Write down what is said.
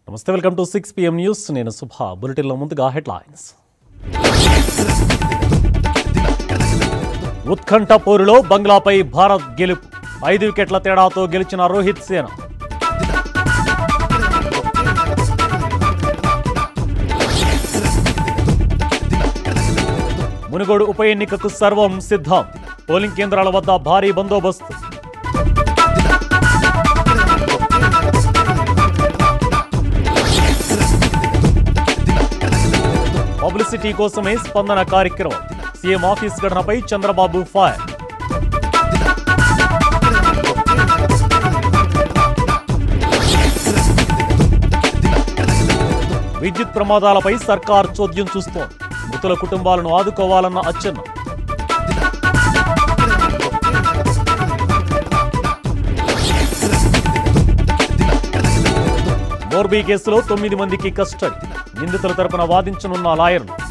నమస్తే welcome to six PM news నేను సుభ బులెటిన్లో ముందుగా హెడ్లైన్స్ ఉత్కంఠ పోరులో బంగ్లాపై భారత్ గెలుపు ఐదు వికెట్ల తేడాతో గెలిచిన రోహిత్ సేన మునుగోడు ఉప ఎన్నికకు సర్వం సిద్ధం పోలింగ్ కేంద్రాల వద్ద భారీ బందోబస్తు పబ్లిసిటీ కోసమే స్పందన కార్యక్రమం సీఎం ఆఫీస్ ఘటనపై చంద్రబాబు ఫైర్ విద్యుత్ ప్రమాదాలపై సర్కార్ చోద్యం చూస్తోంది మృతుల కుటుంబాలను ఆదుకోవాలన్న అచ్చెన్న మోర్బీ కేసులో తొమ్మిది మందికి కస్టడీ నిందితుల తరపున వాదించనున్న లాయర్లు